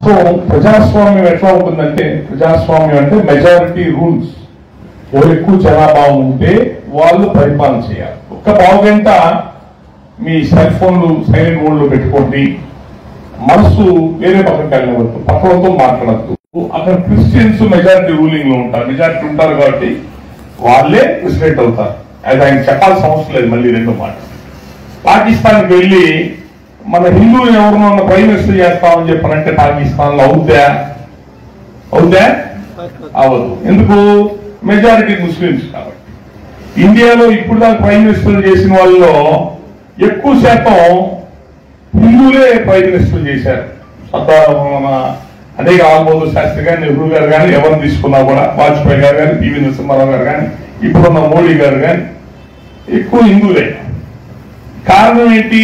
So ప్రజాస్వామ్యం ఎట్లా ఉంటుందంటే ప్రజాస్వామ్యం అంటే మెజారిటీ రూల్స్ ఎవరు ఎక్కువ జనాభా ఉంటే వాళ్ళు పరిపాలన చేయాలి ఒక్క పావు గంట మీ సెల్ ఫోన్లు సైలెంట్ మోడ్లో పెట్టుకోండి మనసు వేరే పక్కన వెళ్ళవద్దు పక్కనతో మాట్లాడద్దు అక్కడ క్రిస్టియన్స్ మెజారిటీ రూలింగ్ లో ఉంటారు మెజారిటీ ఉంటారు కాబట్టి వాళ్ళే ప్రెసిడెంట్ అవుతారు అది ఆయన చెప్పాల్సిన అవసరం లేదు మళ్ళీ రెండో మాట పాకిస్తాన్కి వెళ్ళి మన హిందువులు ఎవరినన్నా ప్రైమ్ మినిస్టర్ చేస్తామని చెప్పారంటే పాకిస్తాన్ లో అవుద్దా అవుద్దా అవదు ఎందుకు మెజారిటీ ముస్లిమ్స్ కాబట్టి ఇండియాలో ఇప్పుడు దాకా ప్రైమ్ మినిస్టర్ చేసిన వాళ్ళలో ఎక్కువ శాతం హిందువులే ప్రైమ్ మినిస్టర్ చేశారు సర్దార్ మన అనేక ఆల్బోధు శాస్త్రి గారు నెహ్రూ గారు కానీ ఎవరిని తీసుకున్నా కూడా వాజ్పేయి గారు కానీ పివి నరసింహారావు గారు కానీ ఇప్పుడున్న మోడీ గారు కానీ ఎక్కువ హిందువులే కారణం ఏంటి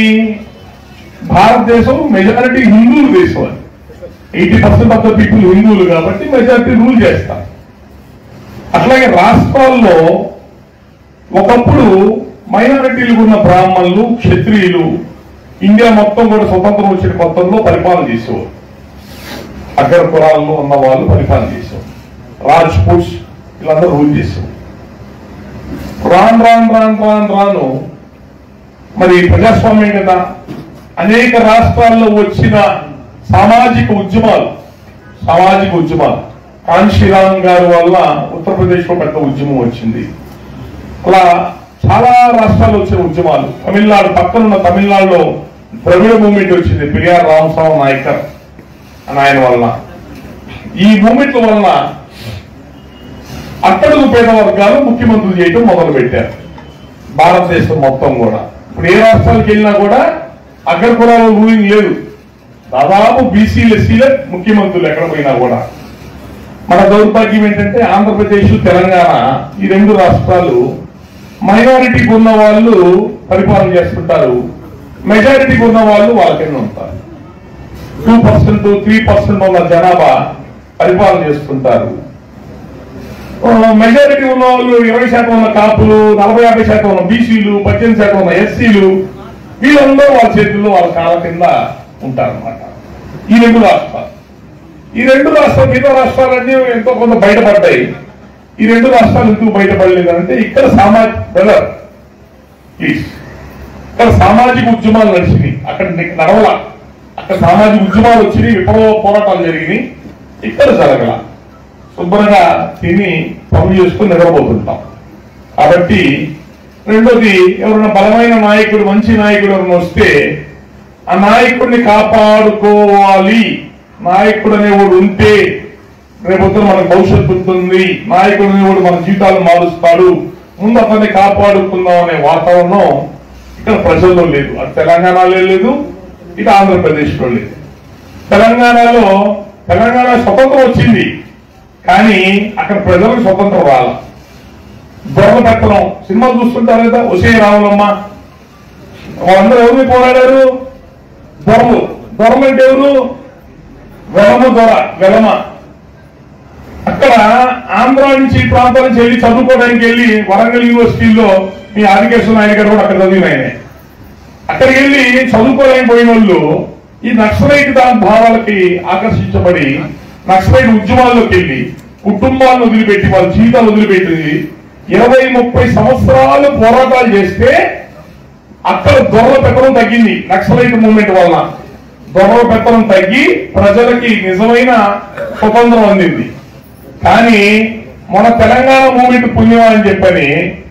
భారతదేశం మెజారిటీ హిందువులు దేశం అది eighty percent of the people హిందువులు కాబట్టి మెజారిటీ రూల్ చేస్తారు అట్లాగే రాష్ట్రాల్లో ఒకప్పుడు మైనారిటీలు ఉన్న బ్రాహ్మణులు క్షత్రియులు ఇండియా మొత్తం కూడా స్వతంత్రం వచ్చిన కొత్తల్లో పరిపాలన చేసేవారు అగ్ర కులాల్లో ఉన్న వాళ్ళు పరిపాలన చేసేవారు రాజ్పూట్స్ వీళ్ళందరూ రూల్ చేసేవారు రాను రాను రాను రాను రాను మరి ప్రజాస్వామ్యం కదా అనేక రాష్ట్రాల్లో వచ్చిన సామాజిక ఉద్యమాలు సామాజిక ఉద్యమాలు కాంశీరామ్ గారి వల్ల ఉత్తరప్రదేశ్ లో పెద్ద ఉద్యమం వచ్చింది అలా చాలా రాష్ట్రాల్లో వచ్చిన ఉద్యమాలు తమిళనాడు పక్కనున్న తమిళనాడులో ద్రవిడ మూమెంట్ వచ్చింది పెరియార్ రామస్వామి నాయకర్ అని ఆయన వలన ఈ మూమెంట్ వలన అట్టడుగు పేద వర్గాలు ముఖ్యమంత్రులు చేయడం మొదలు పెట్టారు భారతదేశం మొత్తం కూడా ఇప్పుడు ఏ రాష్ట్రాలకు వెళ్ళినా కూడా అగ్ర కులాల రూలింగ్ లేదు దాదాపు బీసీలు ఎస్సీలే ముఖ్యమంత్రులు ఎక్కడ పోయినా కూడా మన దౌర్భాగ్యం ఏంటంటే ఆంధ్రప్రదేశ్ తెలంగాణ ఈ రెండు రాష్ట్రాలు మైనారిటీకి ఉన్న వాళ్ళు పరిపాలన చేస్తుంటారు మెజారిటీకి ఉన్న వాళ్ళు వాళ్ళ కింద ఉంటారు టూ పర్సెంట్ త్రీ పర్సెంట్ ఉన్న జనాభా పరిపాలన చేస్తుంటారు మెజారిటీ ఉన్న వాళ్ళు ఇరవై శాతం ఉన్న కాపులు నలభై యాభై శాతం ఉన్న బీసీలు పద్దెనిమిది శాతం ఉన్న ఎస్సీలు వీళ్ళందరూ వాళ్ళ చేతుల్లో వాళ్ళ కాళ్ళ కింద ఉంటారన్నమాట ఈ రెండు రాష్ట్రాలు ఈ రెండు రాష్ట్రాలు మిగతా రాష్ట్రాలన్నీ ఎంతో కొంత బయటపడ్డాయి ఈ రెండు రాష్ట్రాలు ఎందుకు బయటపడలేదు అంటే ఇక్కడ సామాజిక బ్రదర్ ప్లీజ్ ఇక్కడ సామాజిక ఉద్యమాలు నడిచినాయి అక్కడ నీకు నడవల అక్కడ సామాజిక ఉద్యమాలు వచ్చినాయి విప్లవ పోరాటాలు జరిగినాయి ఇక్కడ జరగల శుభ్రంగా తిని పనులు చేసుకుని నిద్రపోతుంటాం కాబట్టి రెండోది ఎవరైనా బలమైన నాయకుడు మంచి నాయకుడు ఎవరైనా వస్తే ఆ నాయకుడిని కాపాడుకోవాలి నాయకుడు అనేవాడు ఉంటే రేపొద్దున మనకు భవిష్యత్తు ఉంటుంది నాయకుడు అనేవాడు మన జీవితాలు మారుస్తాడు ముందు అతన్ని కాపాడుకుందాం అనే వాతావరణం ఇక్కడ ప్రజల్లో లేదు అటు తెలంగాణలో లేదు ఇటు ఆంధ్రప్రదేశ్లో లేదు తెలంగాణలో తెలంగాణ స్వతంత్రం వచ్చింది కానీ అక్కడ ప్రజలకు స్వతంత్రం రాల దొరల పెట్టడం సినిమా చూస్తుంటారు కదా ఒసే రావులమ్మ వాళ్ళందరూ ఎవరిని పోరాడారు దొరలు దొరలు అంటే ఎవరు వెలమ దొర వెలమ అక్కడ ఆంధ్ర నుంచి ఈ ప్రాంతం నుంచి వెళ్ళి చదువుకోవడానికి వెళ్ళి వరంగల్ యూనివర్సిటీలో మీ ఆదికేశ్వర నాయన గారు కూడా అక్కడ చదివిన ఆయనే అక్కడికి వెళ్ళి చదువుకోవడానికి పోయిన వాళ్ళు ఈ నక్సలైట్ దాని భావాలకి ఆకర్షించబడి నక్సలైట్ ఉద్యమాల్లోకి వెళ్ళి కుటుంబాలను వదిలిపెట్టి వాళ్ళ జీవితాలు వదిలిపెట్టి ఇరవై ముప్పై సంవత్సరాలు పోరాటాలు చేస్తే అక్కడ దొరల పెట్టడం తగ్గింది నక్సలైట్ మూవ్మెంట్ వలన దొరల పెట్టడం తగ్గి ప్రజలకి నిజమైన స్వతంత్రం అందింది కానీ మన తెలంగాణ మూమెంట్ పుణ్యం అని చెప్పని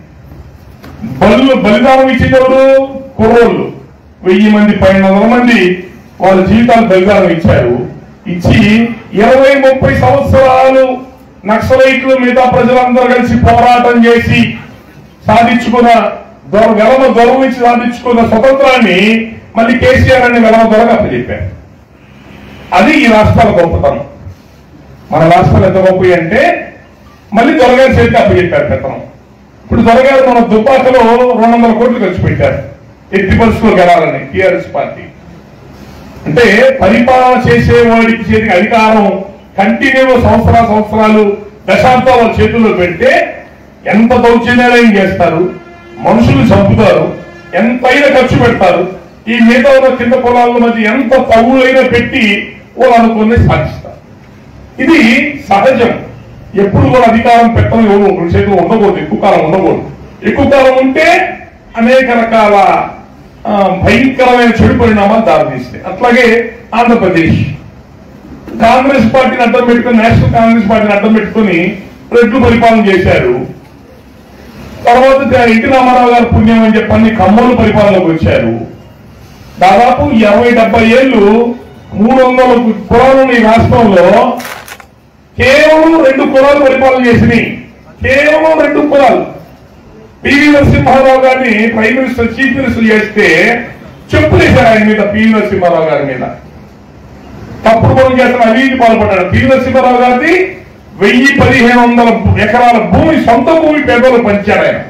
బలు బలిదానం ఇచ్చింది ఎవరు కుర్రోళ్ళు వెయ్యి మంది పన్నెండు వందల మంది వాళ్ళ జీవితాలు బలిదానం ఇచ్చారు ఇచ్చి ఇరవై ముప్పై సంవత్సరాలు నక్సలైట్లు మిగతా ప్రజలందరూ కలిసి పోరాటం చేసి సాధించుకున్న దొర వెలమ దొర నుంచి సాధించుకున్న స్వతంత్రాన్ని మళ్ళీ కేసీఆర్ అని వెలమ దొరగా అప్పచెప్పారు అది ఈ రాష్ట్రాల గొప్పతనం మన రాష్ట్రాలు ఎంత గొప్పవి అంటే మళ్ళీ దొరగారి చేతికి అప్పచెప్పారు పెత్తనం ఇప్పుడు దొరగారు మన దుబ్బాకలో రెండు వందల కోట్లు ఖర్చు పెట్టారు ఎట్టి పరిస్థితుల్లో గెలాలని టీఆర్ఎస్ పార్టీ అంటే పరిపాలన చేసేవాడికి చేతికి అధికారం కంటిన్యూ సంవత్సరాల సంవత్సరాలు దశాబ్దాల చేతుల్లో పెడితే ఎంత దౌర్జన్యాలయం చేస్తారు మనుషులు చంపుతారు ఎంతైనా ఖర్చు పెడతారు ఈ మిగతా ఉన్న కింద పొలాల మధ్య ఎంత పగులైనా పెట్టి వాళ్ళు అనుకున్నది సాధిస్తారు ఇది సహజం ఎప్పుడు కూడా అధికారం పెట్టడం ఎవరు ఒకరి చేతిలో ఉండకూడదు ఎక్కువ కాలం ఉండకూడదు ఎక్కువ కాలం ఉంటే అనేక రకాల ఆ, భయంకరమైన చెడు పరిణామాలు దారితీస్తాయి అట్లాగే ఆంధ్రప్రదేశ్ కాంగ్రెస్ పార్టీని అడ్డం పెట్టుకుని నేషనల్ కాంగ్రెస్ పార్టీని అడ్డం పెట్టుకుని రెడ్లు పరిపాలన చేశారు తర్వాత ఎన్టీ రామారావు గారు పుణ్యం అని చెప్పని కమ్మలు పరిపాలనకు వచ్చారు దాదాపు ఇరవై డెబ్బై ఏళ్ళు మూడు వందల కులాలు ఈ రాష్ట్రంలో కేవలం రెండు కులాలు పరిపాలన చేసినాయి కేవలం రెండు కులాలు పివి నరసింహారావు గారిని ప్రైమ్ మినిస్టర్ చీఫ్ మినిస్టర్ చేస్తే చెప్పులేశారు ఆయన మీద పివి నరసింహారావు గారి మీద తప్పుడు పనులు చేస్తున్న అవినీతి పాల్పడ్డాడు పివి నరసింహారావు గారిది వెయ్యి పదిహేను వందల ఎకరాల భూమి సొంత భూమి పేదలు పంచాడు ఆయన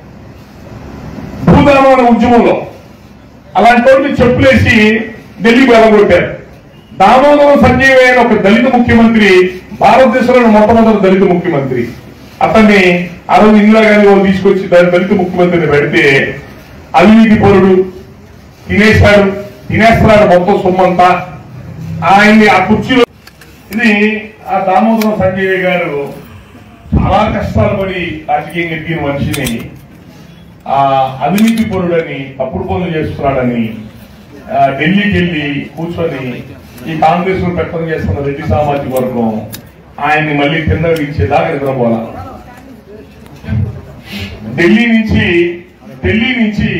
భూదానం అనే ఉద్యమంలో అలాంటి వాడిని చెప్పులేసి ఢిల్లీ వెళ్ళగొట్టారు దామోదరం సంజయ్ అయిన ఒక దళిత ముఖ్యమంత్రి భారతదేశంలోని మొట్టమొదటి దళిత ముఖ్యమంత్రి అతన్ని ఆ రోజు ఇందిరాగాంధీ వాళ్ళు తీసుకొచ్చి దాని దళిత ముఖ్యమంత్రిని పెడితే అవినీతి పరుడు తినేశాడు తినేస్తున్నాడు మొత్తం సొమ్మంతా ఆయన్ని ఆ కుర్చీలో ఇది ఆ దామోదరం సంజయ్ గారు చాలా కష్టాలు పడి రాజకీయంగా ఎక్కిన మనిషిని ఆ అవినీతి పరుడని తప్పుడు పనులు చేస్తున్నాడని ఆ, ఢిల్లీకి వెళ్ళి కూర్చొని ఈ కాంగ్రెస్ లో పెత్తనం చేస్తున్న రెడ్డి సామాజిక వర్గం ఆయన్ని మళ్ళీ కింద ఇచ్చేదాకా నిద్రపోల ఢిల్లీ నుంచి ఢిల్లీ నుంచి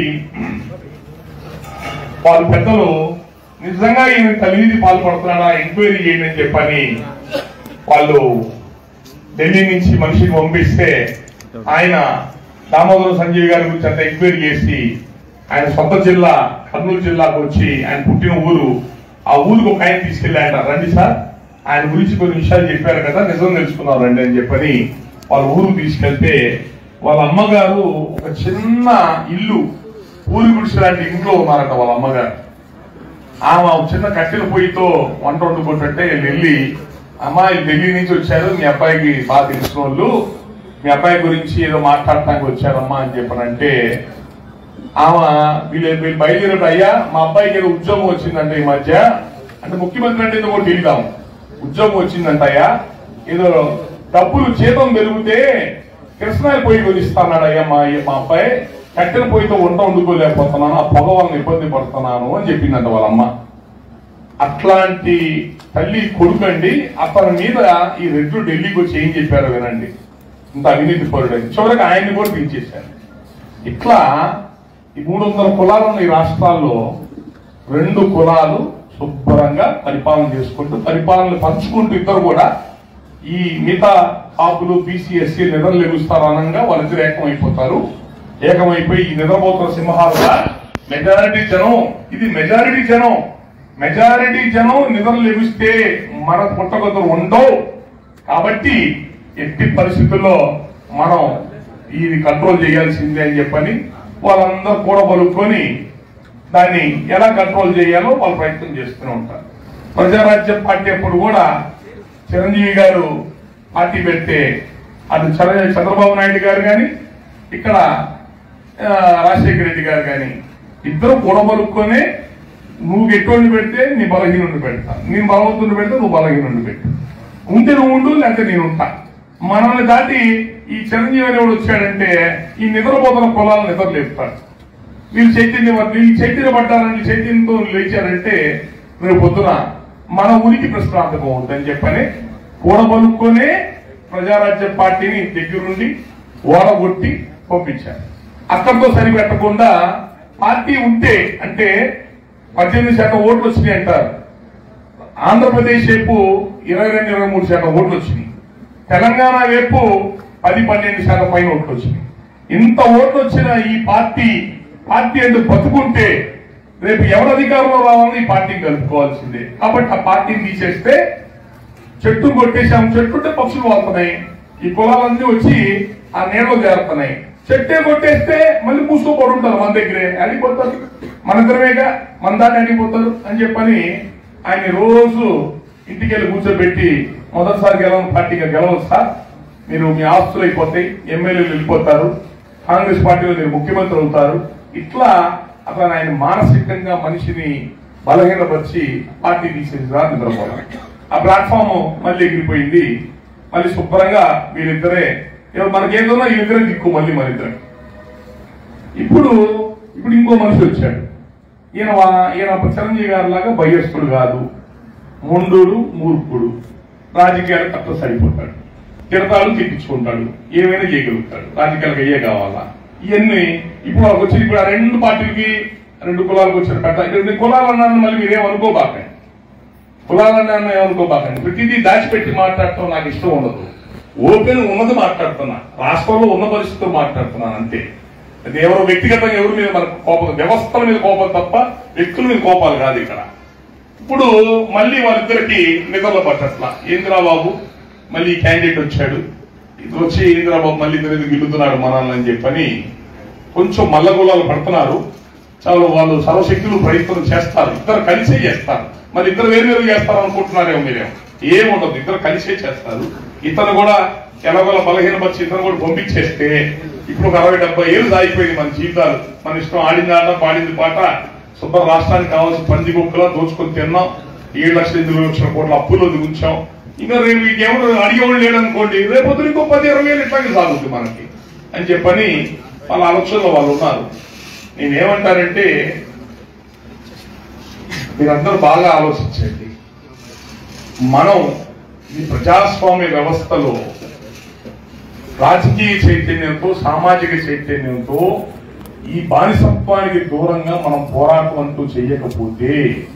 వాళ్ళ పెద్దలు నిజంగా ఈయన అవినీతి పాల్పడుతున్నాడా ఎంక్వైరీ చేయండి అని చెప్పని వాళ్ళు ఢిల్లీ నుంచి మనిషిని పంపిస్తే ఆయన దామోదరం సంజయ్ గారి గురించి అంత ఎంక్వైరీ చేసి ఆయన సొంత జిల్లా కర్నూలు జిల్లాకు వచ్చి ఆయన పుట్టిన ఊరు ఆ ఊరికి ఒక ఆయన తీసుకెళ్ళి ఆయన రండి సార్ ఆయన గురించి కొన్ని విషయాలు చెప్పారు కదా నిజం తెలుసుకున్నారు రండి అని చెప్పని వాళ్ళ ఊరు తీసుకెళ్తే వాళ్ళ అమ్మగారు ఒక చిన్న ఇల్లు ఊరి గుడిసె లాంటి ఇంట్లో ఉన్నారట వాళ్ళ అమ్మగారు ఆమె ఒక చిన్న కట్టెల పొయ్యితో వంట వండుకుంటుంటే వీళ్ళు వెళ్ళి అమ్మాయి ఢిల్లీ నుంచి వచ్చారు మీ అబ్బాయికి బాగా తెలిసిన వాళ్ళు మీ అబ్బాయి గురించి ఏదో మాట్లాడటానికి వచ్చారమ్మా అని చెప్పనంటే ఆమె వీళ్ళు వీళ్ళు బయలుదేరాడు అయ్యా మా అబ్బాయికి ఏదో ఉద్యోగం వచ్చిందంట ఈ మధ్య అంటే ముఖ్యమంత్రి అంటే ఏదో కూడా తెలియదాం ఉద్యోగం వచ్చిందంట అయ్యా ఏదో డబ్బులు జీతం పెరిగితే కృష్ణాయి పొయ్యి కొనిస్తాన్నాడు అయ్యా మా మా అబ్బాయి కట్టెల పొయ్యితో వంట వండుకోలేకపోతున్నాను ఆ పొగ వలన ఇబ్బంది పడుతున్నాను అని చెప్పిందంట వాళ్ళ అమ్మ అట్లాంటి తల్లి కొడుకండి అతని మీద ఈ రెడ్లు ఢిల్లీకి వచ్చి ఏం చెప్పారో వినండి ఇంత అవినీతి పరుడని చివరికి ఆయన్ని కూడా దించేశారు ఇట్లా ఈ మూడు వందల కులాలు ఉన్న ఈ రాష్ట్రాల్లో రెండు కులాలు శుభ్రంగా పరిపాలన చేసుకుంటూ పరిపాలన పంచుకుంటూ ఇద్దరు కూడా ఈ మిగతా కాపులు బీసీ ఎస్సీ నిద్ర లెగుస్తారు అనంగా వాళ్ళిద్దరు ఏకమైపోతారు ఏకమైపోయి ఈ నిద్రపోతున్న సింహాలుగా మెజారిటీ జనం ఇది మెజారిటీ జనం మెజారిటీ జనం నిద్ర లెగిస్తే మన పుట్టగతులు ఉండవు కాబట్టి ఎట్టి పరిస్థితుల్లో మనం ఇది కంట్రోల్ చేయాల్సిందే అని చెప్పని వాళ్ళందరూ కూడా పలుకొని దాన్ని ఎలా కంట్రోల్ చేయాలో వాళ్ళు ప్రయత్నం చేస్తూనే ఉంటారు ప్రజారాజ్యం పార్టీ అప్పుడు కూడా చిరంజీవి గారు పార్టీ పెడితే అటు చంద్ర- చంద్రబాబు నాయుడు గారు కానీ ఇక్కడ ఆ, రాజశేఖర రెడ్డి గారు కానీ ఇద్దరు కూడబలుక్కొని నువ్వు ఎటువంటి పెడితే నీ బలహీనుడిని పెడతా నేను బలవంతుని పెడితే నువ్వు బలహీనుడిని పెట్టు ఉంటే నువ్వు ఉండు లేకపోతే నేను ఉంటా మనల్ని దాటి ఈ చిరంజీవి అనేవాడు వచ్చాడంటే ఈ నిద్రపోతున్న పొలాలను నిద్ర లేపుతాడు వీళ్ళు చైతన్యం వీళ్ళు చైతన్య పడ్డారని చైతన్యంతో లేచారంటే రేపు పొద్దున మన ఊరికి ప్రశ్నార్థకం ఉందని చెప్పని కూడబలుక్కొనే ప్రజారాజ్య పార్టీని దగ్గరుండి ఓడగొట్టి పంపించారు అక్కడితో సరిపెట్టకుండా పార్టీ ఉంటే అంటే పద్దెనిమిది శాతం ఓట్లు వచ్చినాయి అంటారు ఆంధ్రప్రదేశ్ వైపు ఇరవై రెండు ఇరవై మూడు శాతం ఓట్లు వచ్చినాయి తెలంగాణ వైపు పది పన్నెండు శాతం పైన ఓట్లు వచ్చినాయి ఇంత ఓట్లు వచ్చిన ఈ పార్టీ పార్టీ ఎందుకు బతుకుంటే రేపు ఎవరు అధికారంలో రావాలని ఈ పార్టీని కలుపుకోవాల్సిందే కాబట్టి ఆ పార్టీని తీసేస్తే చెట్టు కొట్టేసాం చెట్టుంటే పక్షులు వాళ్తున్నాయి ఈ కులాలన్నీ వచ్చి ఆ నీడలో చేరుతున్నాయి చెట్టే కొట్టేస్తే మళ్ళీ మూసుకోపడి ఉంటారు మన దగ్గరే అడిగిపోతారు మన ఇద్దరమేగా మన దాన్ని అడిగిపోతారు అని చెప్పని ఆయన రోజు ఇంటికి వెళ్ళి కూర్చోబెట్టి మొదటిసారి గెలవని పార్టీగా గెలవచ్చు సార్ మీరు మీ ఆస్తులు అయిపోతాయి ఎమ్మెల్యేలు వెళ్ళిపోతారు కాంగ్రెస్ పార్టీలో మీరు ముఖ్యమంత్రి అవుతారు ఇట్లా అతను ఆయన మానసికంగా మనిషిని బలహీనపరిచి పార్టీ తీసేసిరా నిద్రపోవాలి ఆ ప్లాట్ఫామ్ మళ్ళీ ఎగిరిపోయింది మళ్ళీ శుభ్రంగా వీళ్ళిద్దరే ఇవాళ మనకేదోనా వీళ్ళిద్దరే దిక్కు మళ్ళీ మన ఇద్దరు ఇప్పుడు ఇప్పుడు ఇంకో మనిషి వచ్చాడు ఈయన వా- ఈయన చిరంజీవి గారి లాగా భయస్థుడు కాదు మొండూడు మూర్ఖుడు రాజకీయాలు తక్కువ సరిపోతాడు తిడతాడు తిప్పించుకుంటాడు ఏమైనా చేయగలుగుతాడు రాజకీయాలకు అయ్యే కావాలా ఇవన్నీ ఇప్పుడు వాళ్ళకి వచ్చి ఇప్పుడు ఆ రెండు పార్టీలకి రెండు కులాలకు వచ్చిన పెద్ద రెండు కులాలు అన్నాను మళ్ళీ మీరేం అనుకోబాకండి కులాలన్నా ఏమనుకోబాకండి ప్రతిదీ దాచిపెట్టి మాట్లాడటం నాకు ఇష్టం ఉండదు ఓపెన్ ఉన్నది మాట్లాడుతున్నా రాష్ట్రంలో ఉన్న పరిస్థితులు మాట్లాడుతున్నాను అంతే అది ఎవరో వ్యక్తిగతంగా ఎవరి మీద మనకు కోపం వ్యవస్థల మీద కోపం తప్ప వ్యక్తుల మీద కోపాలు కాదు ఇక్కడ ఇప్పుడు మళ్ళీ వాళ్ళిద్దరికి నిద్రలో పట్టట్ల ఏంద్రా బాబు మళ్ళీ క్యాండిడేట్ వచ్చాడు ఇది వచ్చి ఏంద్రా బాబు మళ్ళీ ఇద్దరు ఎందుకు గిల్లుతున్నాడు మనల్ని అని చెప్పని కొంచెం మల్లగొల్లాలు పడుతున్నారు చాలా వాళ్ళు సర్వశక్తులు ప్రయత్నం చేస్తారు ఇద్దరు కలిసే చేస్తారు మరి ఇద్దరు వేరు వేరు చేస్తారు అనుకుంటున్నారేమో మీరేమో ఏముండదు ఇద్దరు కలిసే చేస్తారు ఇతను కూడా ఎలాగోలా బలహీనపరిచి ఇతను కూడా పంపించేస్తే ఇప్పుడు ఒక అరవై డెబ్బై ఏళ్ళు దాగిపోయింది మన జీవితాలు మన ఇష్టం ఆడింది ఆట పాడింది పాట శుభ్ర రాష్ట్రానికి కావాల్సిన పంది కుక్కలా దోచుకొని తిన్నాం ఏడు లక్షల ఎనిమిది లక్షల కోట్ల అప్పులు ఉంచాం ఇంకా రేపు ఇంకెవరు అడిగేవాళ్ళు లేడనుకోండి రేపు పొద్దున ఇంకో పది ఇరవై వేలు ఇట్లాగే సాగుతుంది మనకి అని చెప్పని వాళ్ళ ఆలోచనలో వాళ్ళు ఉన్నారు నేనేమంటానంటే మీరందరూ బాగా ఆలోచించండి మనం ఈ ప్రజాస్వామ్య వ్యవస్థలో రాజకీయ చైతన్యంతో సామాజిక చైతన్యంతో ఈ బానిసత్వానికి దూరంగా మనం పోరాటం అంటూ చేయకపోతే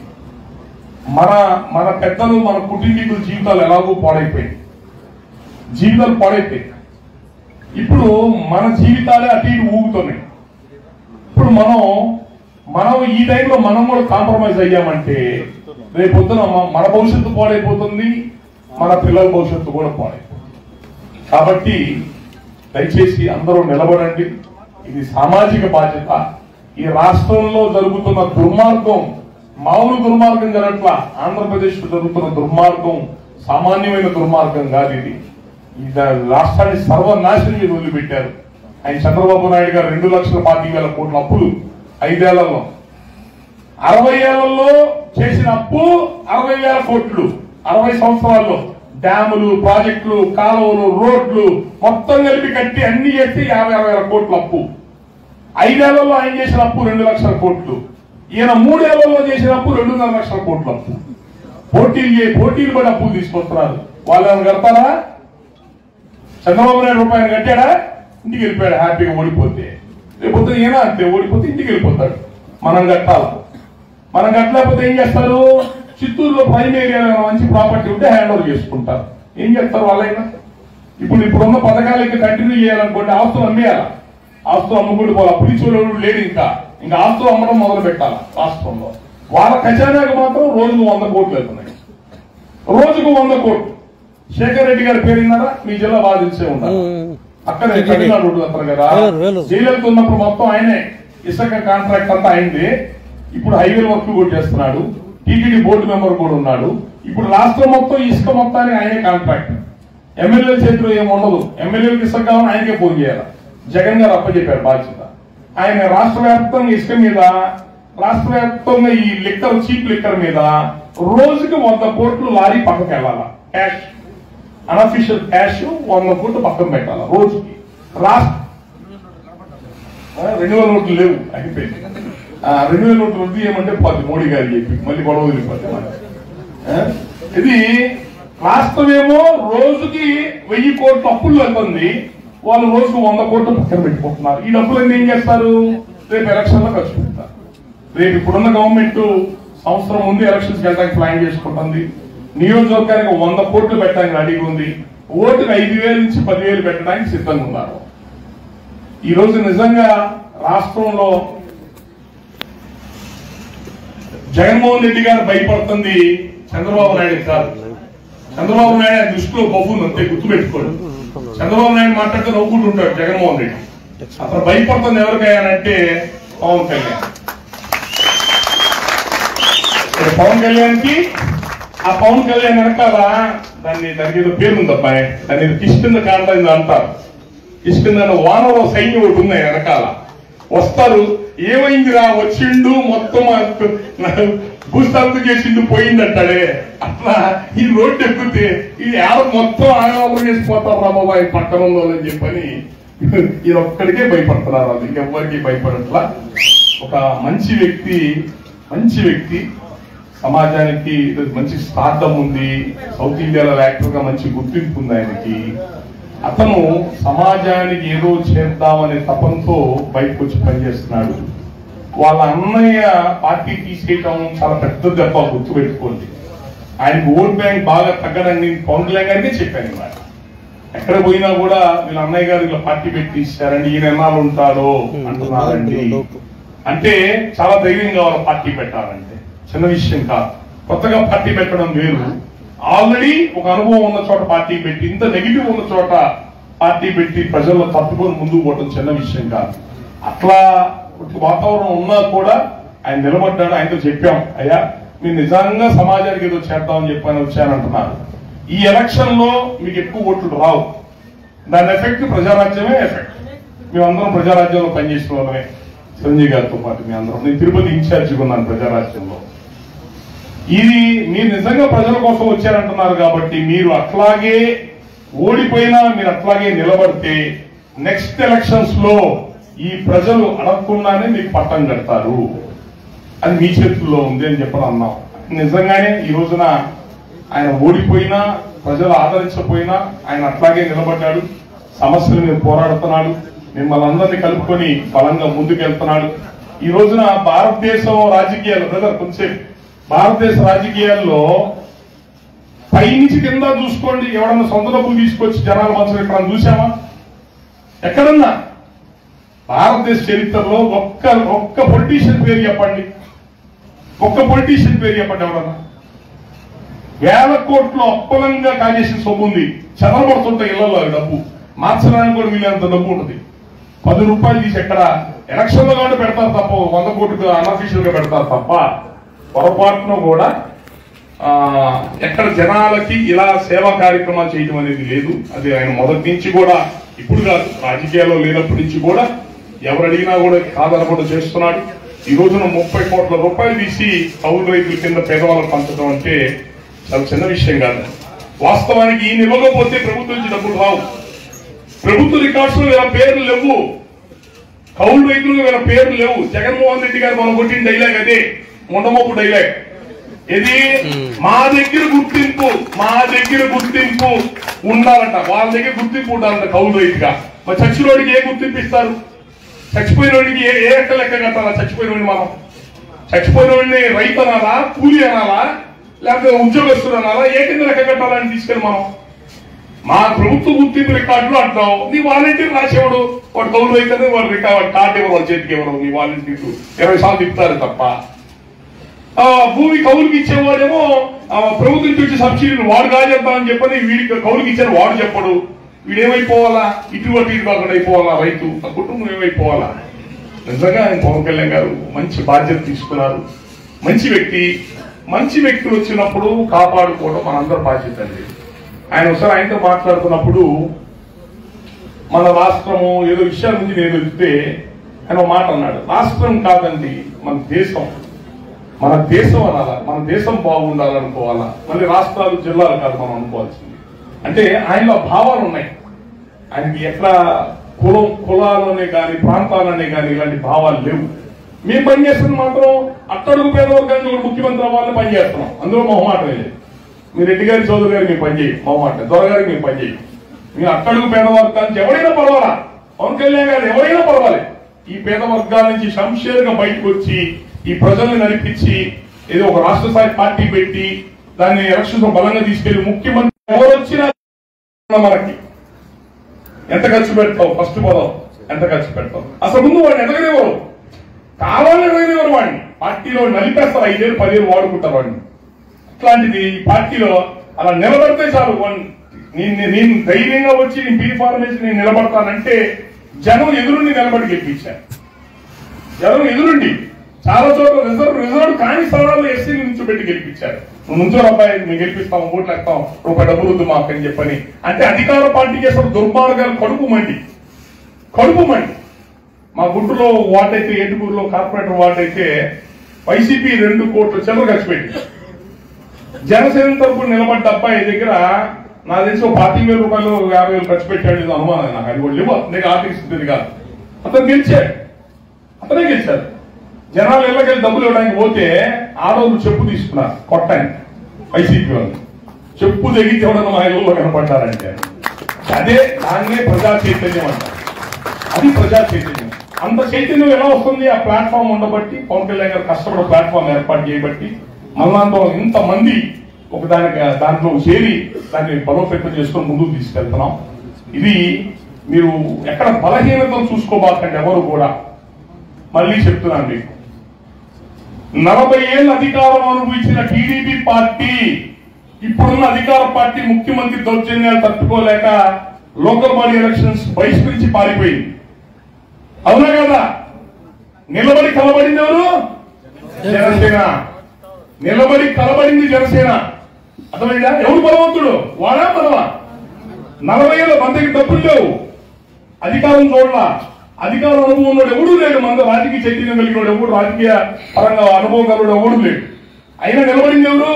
మన మన పెద్దలు మన కుటుంబీకుల జీవితాలు ఎలాగో పాడైపోయాయి జీవితాలు పాడైపోయాయి ఇప్పుడు మన జీవితాలే అటు ఇటు ఊగుతున్నాయి ఇప్పుడు మనం మనం ఈ టైంలో మనం కూడా కాంప్రమైజ్ అయ్యామంటే రేపు పొద్దున మ- మన భవిష్యత్తు పాడైపోతుంది మన పిల్లల భవిష్యత్తు కూడా పాడైపోతుంది కాబట్టి దయచేసి అందరూ నిలబడండి ఇది సామాజిక బాధ్యత ఈ రాష్ట్రంలో జరుగుతున్న దుర్మార్గం మామూలు దుర్మార్గం జరగట్ల ఆంధ్రప్రదేశ్ లో జరుగుతున్న దుర్మార్గం సామాన్యమైన దుర్మార్గం కాదు ఇది ఈ ద- రాష్ట్రాన్ని సర్వనాశనం మీద వదిలిపెట్టారు ఆయన చంద్రబాబు నాయుడు గారు రెండు లక్షల పాతిక వేల కోట్ల అప్పులు ఐదేళ్లలో అరవై ఏళ్లలో చేసిన అప్పు అరవై వేల కోట్లు అరవై సంవత్సరాల్లో డ్యాములు ప్రాజెక్టులు కాలువలు రోడ్లు మొత్తం కలిపి కట్టి అన్ని చేస్తే యాభై అరవై వేల కోట్ల అప్పు ఐదేళ్లలో ఆయన చేసిన అప్పు రెండు లక్షల కోట్లు ఈయన మూడేళ్లలో చేసిన అప్పు రెండున్నర లక్షల కోట్ల అప్పు పోటీలు చే- పోటీలు పడి అప్పులు తీసుకొస్తున్నారు వాళ్ళు ఏమైనా కడతారా చంద్రబాబు నాయుడు రూపాయలు కట్టాడా ఇంటికి వెళ్ళిపోయాడు హ్యాపీగా ఓడిపోతే రేపు పొద్దున ఈయన అంతే ఓడిపోతే ఇంటికి వెళ్ళిపోతాడు మనం కట్టాలి మనం కట్టలేకపోతే ఏం చేస్తారు చిత్తూరులో ప్రైమ్ ఏరియాలో ఏమైనా మంచి ప్రాపర్టీ ఉంటే హ్యాండ్ ఓవర్ చేసుకుంటారు ఏం చేస్తారు వాళ్ళైనా ఇప్పుడు ఇప్పుడున్న పథకాలకి కంటిన్యూ చేయాలనుకోండి ఆస్తులు అమ్మేయాలా ఆస్తులు అమ్ముకుంటూ పోవాలి అప్పుడు ఇచ్చేవాడు లేడు ఇంకా ఇంకా ఆస్తులు అమ్మడం మొదలు పెట్టాలి రాష్ట్రంలో వాళ్ళ ఖజానాకు మాత్రం రోజుకు వంద కోట్లు వెళ్తున్నాయి రోజుకు వంద కోట్లు శేఖర్ రెడ్డి గారి పేరు విన్నారా మీ జిల్లా బాగా తెలిసే ఉంటారు అక్కడే తమిళనాడు రోడ్డు అతను కదా వేలూరు, వేలూరు. జైలెళ్తూ ఉన్నప్పుడు మొత్తం ఆయనే ఇసుక కాంట్రాక్ట్ అంతా అయింది ఇప్పుడు హైవే వర్క్ కూడా చేస్తున్నాడు టీటీడీ బోర్డు మెంబర్ కూడా ఉన్నాడు ఇప్పుడు రాష్ట్రం మొత్తం ఇసుక మొత్తానికి ఆయనే కాంట్రాక్ట్ ఎమ్మెల్యే చేతిలో ఏమి ఉండదు ఎమ్మెల్యేలకు ఇసుక కావాలని ఆయనకే ఫోన్ చేయాలి జగన్ గారు అప్పచెప్పారు బాధ్యత ఆయన రాష్ట్ర వ్యాప్తంగా ఇసుక మీద రాష్ట్ర వ్యాప్తంగా ఈ లిక్కర్ చీప్ లిక్కర్ మీద రోజుకి వంద కోట్లు లారీ పక్కకి వెళ్ళాలా క్యాష్ అనఫిషియల్ క్యాష్ వంద కోట్లు పక్కన పెట్టాలి రోజుకి రాష్ట్ర రెండు వేల నోట్లు లేవు అయిపోయింది ఆ, రెండు వేల నోట్లు వద్దు ఏమంటే పది మోడీ గారు చెప్పి మళ్ళీ గొడవ వదిలిపోతే మరి. ఆ? ఇది రాష్ట్రమేమో రోజుకి వెయ్యి కోట్ల అప్పులు వెళ్తుంది వాళ్ళు రోజుకు వంద కోట్లు పక్కన పెట్టుకుంటున్నారు ఈ డబ్బులన్నీ ఏం చేస్తారు రేపు ఎలక్షన్ లో ఖర్చు పెడతారు రేపు ఇప్పుడున్న గవర్నమెంట్ సంవత్సరం ముందు ఎలక్షన్స్ వెళ్ళడానికి ప్లాన్ చేసుకుంటుంది నియోజకవర్గానికి వంద కోట్లు పెట్టడానికి రెడీగా ఉంది ఓటుకు ఐదు వేల నుంచి పదివేలు పెట్టడానికి సిద్ధంగా ఉన్నారు ఈ రోజు నిజంగా రాష్ట్రంలో జగన్మోహన్ రెడ్డి గారు భయపడుతుంది చంద్రబాబు నాయుడు కాదు చంద్రబాబు నాయుడు ఆయన దృష్టిలో బొబ్బుంది అంతే గుర్తుపెట్టుకోండి చంద్రబాబు నాయుడు మాట్లాడితే నవ్వుకుంటుంటాడు జగన్మోహన్ రెడ్డి అసలు భయపడుతుంది ఎవరికయ్యానంటే పవన్ కళ్యాణ్ ఇక్కడ పవన్ కళ్యాణ్ కి ఆ పవన్ కళ్యాణ్ వెనకాల దాన్ని దానికి ఏదో పేరు ఉంది అబ్బాయి దాన్ని ఏదో కిష్కింద కాండ ఏదో అంటారు కిష్కింద వానవ సైన్యం ఒకటి ఉంది ఆయన వెనకాల వస్తారు ఏమైందిరా వచ్చిండు మొత్తం అత్తు- భూస్థాపితం చేసిండు పోయిందంటాడే అట్లా ఈ రోడ్డు ఎక్కితే ఈ ఆడ మొత్తం ఆగమనం చేసిపోతారు రామబాయి పట్టణంలో అని చెప్పని ఈ ఒక్కడికే భయపడుతున్నారు అది ఇంకెవ్వరికి భయపడట్లా ఒక మంచి వ్యక్తి మంచి వ్యక్తి సమాజానికి మంచి స్టార్టమ్ ఉంది సౌత్ ఇండియాలో యాక్టర్ గా మంచి గుర్తింపు ఉంది ఆయనకి అతను సమాజానికి ఏదో చేద్దామనే తపంతో బయటకు వచ్చి పనిచేస్తున్నాడు వాళ్ళ అన్నయ్య పార్టీ తీసేయటం చాలా పెద్ద దెబ్బ గుర్తుపెట్టుకోండి ఆయనకు ఓట్ బ్యాంక్ బాగా తగ్గడని పవన్ కళ్యాణ్ గారికే చెప్పాను ఇవాళ ఎక్కడ పోయినా కూడా వీళ్ళ అన్నయ్య గారు ఇలా పార్టీ పెట్టి తీశారండి ఈయన ఎన్నాళ్ళు ఉంటాడో అంటున్నారండి అంటే చాలా ధైర్యం కావాలి పార్టీ పెట్టాలంటే చిన్న విషయం కాదు కొత్తగా పార్టీ పెట్టడం వేరు ఆల్రెడీ ఒక అనుభవం ఉన్న చోట పార్టీ పెట్టి ఇంత నెగిటివ్ ఉన్న చోట పార్టీ పెట్టి ప్రజల్లో తప్పుకొని ముందుకు పోవడం చిన్న విషయం కాదు అట్లా ఒక వాతావరణం ఉన్నా కూడా ఆయన నిలబడ్డాడు ఆయనతో చెప్పాం అయ్యా మీరు నిజంగా సమాజానికి ఏదో చేద్దామని చెప్పని వచ్చానంటున్నారు ఈ ఎలక్షన్ లో మీకు ఎక్కువ ఓట్లు రావు దాని ఎఫెక్ట్ ప్రజారాజ్యమే ఎఫెక్ట్ మేమందరం ప్రజారాజ్యంలో పనిచేసిన వాళ్ళమే చిరంజీవి గారితో పాటు మీ అందరం నేను తిరుపతి ఇన్ఛార్జిగా ఉన్నాను ప్రజారాజ్యంలో ఇది మీరు నిజంగా ప్రజల కోసం వచ్చారంటున్నారు కాబట్టి మీరు అట్లాగే ఓడిపోయినా మీరు అట్లాగే నిలబడితే నెక్స్ట్ ఎలక్షన్స్ లో ఈ ప్రజలు అడగకుండానే మీకు పట్టం కడతారు అది మీ చేతుల్లో ఉంది అని చెప్పని అన్నాం నిజంగానే ఈ రోజున ఆయన ఓడిపోయినా ప్రజలు ఆదరించకపోయినా ఆయన అట్లాగే నిలబడ్డాడు సమస్యల మీద పోరాడుతున్నాడు మిమ్మల్ని అందరినీ కలుపుకొని బలంగా ముందుకెళ్తున్నాడు ఈ రోజున భారతదేశం రాజకీయాలు బ్రదర్ కొంచెం భారతదేశ రాజకీయాల్లో పైనుంచి కింద చూసుకోండి ఎవడన్నా సొంత డబ్బులు తీసుకొచ్చి జనాల మనసులు ఎక్కడ చూసామా ఎక్కడన్నా భారతదేశ చరిత్రలో ఒక్క ఒక్క పొలిటీషియన్ పేరు చెప్పండి ఒక్క పొలిటీషియన్ పేరు చెప్పండి ఎవరన్నా వేల కోట్లు అప్పలంగా కాజేసిన సొమ్ము ఉంది చెదరబడుతుంటాయి ఇళ్లలో అవి డబ్బు మార్చడానికి కూడా వీళ్ళంత డబ్బు ఉంటుంది పది రూపాయలు తీసి ఎక్కడ ఎలక్షన్ లో కాబట్టి పెడతారు తప్ప వంద కోట్లు అన్అఫీషియల్ గా పెడతారు తప్ప పొరపాటున కూడా ఆ, ఎక్కడ జనాలకి ఇలా సేవా కార్యక్రమాలు చేయడం అనేది లేదు అది ఆయన మొదటి నుంచి కూడా ఇప్పుడు కాదు రాజకీయాల్లో లేనప్పటి నుంచి కూడా ఎవరు అడిగినా కూడా కాదనకుండా చేస్తున్నాడు ఈ రోజున ముప్పై కోట్ల రూపాయలు తీసి కౌలు రైతుల కింద పేదవాళ్ళకు పంచడం అంటే చాలా చిన్న విషయం కాదు వాస్తవానికి ఈ ఇవ్వకపోతే ప్రభుత్వం నుంచి డబ్బులు రావు ప్రభుత్వ రికార్డ్స్ లో వీళ్ళ పేర్లు లేవు కౌలు రైతులు వీళ్ళ పేర్లు లేవు జగన్మోహన్ రెడ్డి గారు మనం కొట్టిన డైలాగ్ అదే ముండమోపు డైలాగ్ ఇది మా దగ్గర గుర్తింపు మా దగ్గర గుర్తింపు ఉండాలంట వాళ్ళ దగ్గర గుర్తింపు ఉండాలంట కౌలు రైతుగా మరి చచ్చినోడికి ఏ గుర్తింపు ఇస్తారు చచ్చిపోయినోడికి ఏ ఏ లెక్క లెక్క కట్టాలా చచ్చిపోయినోడిని మనం చచ్చిపోయినోడిని రైతు అనాలా కూలి అనాలా లేకపోతే ఉద్యోగస్తుడు అనాలా ఏ కింద లెక్క కట్టాలని తీసుకెళ్ళి మనం మా ప్రభుత్వ గుర్తింపు రికార్డులు అంటాం నీ వాలంటీర్ రాసేవాడు వాడు కౌలు అయితే వాడు రికార్డు కార్డు ఇవ్వరు వాళ్ళ చేతికి ఇవ్వరు నీ వాలంటీర్లు ఇరవై సార్లు తిప్పుతారు తప్ప ఆ భూమి కౌలుకి ఇచ్చేవాడేమో ఆ ప్రభుత్వం నుంచి వచ్చే సబ్సిడీని వాడు కాజేద్దామని చెప్పని వీడికి కౌలుకి ఇచ్చారు వాడు చెప్పడు వీడేమైపోవాలా ఇటు అటు ఇటు కాకుండా అయిపోవాలా రైతు ఆ కుటుంబం ఏమైపోవాలా నిజంగా ఆయన పవన్ కళ్యాణ్ గారు మంచి బాధ్యత తీసుకున్నారు మంచి వ్యక్తి మంచి వ్యక్తులు వచ్చినప్పుడు కాపాడుకోవడం మనందరి బాధ్యత అండి ఆయన ఒకసారి ఆయనతో మాట్లాడుతున్నప్పుడు మన రాష్ట్రము ఏదో విషయాల నుంచి నేను వెళ్తే ఆయన ఒక మాట అన్నాడు రాష్ట్రం కాదండి మన దేశం మన దేశం అనాలా మన దేశం బాగుండాలనుకోవాలా మళ్ళీ రాష్ట్రాలు జిల్లాలు కాదు మనం అనుకోవాల్సింది అంటే ఆయనలో భావాలు ఉన్నాయి ఆయనకి ఎట్లా కులం కులాలనే కానీ ప్రాంతాలనే కానీ ఇలాంటి భావాలు లేవు మేము పనిచేస్తున్న మాత్రం అట్టడుగు పేదవర్గానికి కూడా ముఖ్యమంత్రి అవ్వాలని పనిచేస్తున్నాం అందులో మొహమాటం లేదు మీ రెడ్డి గారి చౌదరి గారికి మేము పనిచేయం మొహమాట దొరగారికి మేము పనిచేయం మీ అట్టడుగు పేద వర్గానికి ఎవరైనా పర్వాలా పవన్ కళ్యాణ్ గారు ఎవరైనా పర్వాలేదు ఈ పేద వర్గాల నుంచి శంషేర్గా బయటకు వచ్చి ఈ ప్రజల్ని నడిపించి ఏదో ఒక రాష్ట్ర స్థాయి పార్టీ పెట్టి దాన్ని ఎలక్షన్స్ బలంగా తీసుకెళ్లి ముఖ్యమంత్రి ఎవరు వచ్చినా మనకి ఎంత ఖర్చు పెడతావు ఫస్ట్ పదం ఎంత ఖర్చు పెడతావు అసలు ముందు వాడిని ఎదగనేవారు కావాలని ఎదగనేవారు వాడిని పార్టీలో నలిపేస్తారు ఐదేళ్ళు పదిహేను వాడుకుంటారు వాడిని అట్లాంటిది ఈ పార్టీలో అలా నిలబడితే చాలు వన్- నేను నేను ధైర్యంగా వచ్చి నేను బీ ఫార్మేషన్ నేను నిలబడతానంటే జనం ఎదురుండి నిలబడి గెలిపించారు జనం ఎదురుండి చాలా చోట్ల రిజర్వ్ రిజర్వ్ కాని స్థానాల్లో ఎస్సీ నుంచి పెట్టి గెలిపించారు నువ్వు నుంచో అబ్బాయి మేము గెలిపిస్తాం ఓట్లు వేస్తాం రూపాయి డబ్బులు వద్దు మాకు అని చెప్పని అంటే అధికార పార్టీ చేసిన దుర్మార్గాలు కడుపు మండి కడుపు మండి మా గుంటూరులో వార్డు అయితే ఏటుకూరులో కార్పొరేటర్ వార్డు అయితే వైసీపీ రెండు కోట్ల చిల్లర ఖర్చు పెట్టింది జనసేన తరపున నిలబడ్డ అబ్బాయి దగ్గర నా తెలిసి ఒక పాతిక వేల రూపాయలు యాభై వేలు ఖర్చు పెట్టాడు ఇది అనుమానం నాకు అది కూడా లేవు నీకు ఆర్థిక స్థితి కాదు అతను గెలిచాడు అతనే గెలిచాడు జనాలు ఇళ్ళకెళ్ళి డబ్బులు ఇవ్వడానికి పోతే ఆడవాళ్ళు చెప్పు తీసుకున్నారు కొట్టని వైసీపీ వాళ్ళు చెప్పు తెగి ఎవడన్నా మా ఇళ్ళలో కనపడ్డారంటే అదే దాన్నే ప్రజా చైతన్యం అంటారు అది ప్రజా చైతన్యం అంత చైతన్యం ఎలా వస్తుంది ఆ ప్లాట్ఫామ్ ఉండబట్టి పవన్ కళ్యాణ్ గారు కష్టపడ ప్లాట్ఫామ్ ఏర్పాటు చేయబట్టి మళ్ళాంతో ఇంతమంది ఒక దానికి దాంట్లో చేరి దాన్ని బలోపేతం చేసుకొని ముందుకు తీసుకెళ్తున్నాం ఇది మీరు ఎక్కడ బలహీనతను చూసుకోబాకండి ఎవరు కూడా మళ్ళీ చెప్తున్నాను మీకు నలభై ఏళ్ళ అధికారం అనుభవించిన టీడీపీ పార్టీ ఇప్పుడున్న అధికార పార్టీ ముఖ్యమంత్రి దౌర్జన్యాలు తట్టుకోలేక లోకల్ బాడీ ఎలక్షన్స్ బహిష్కరించి పారిపోయింది అవునా కదా నిలబడి కలబడింది ఎవరు జనసేన నిలబడి కలబడింది జనసేన అర్థమైందా ఎవరు బలవంతుడు వాడా బలవా నలభై ఏళ్ళ మందికి డబ్బులు లేవు అధికారం చూడలా అధికారం అనుభవం ఉన్నాడు ఎవడు లేడు మన రాజకీయ చైతన్యం కలిగిన ఎవడు రాజకీయ పరంగా అనుభవం కలిగిన ఎవడు లేడు అయినా నిలబడింది ఎవరు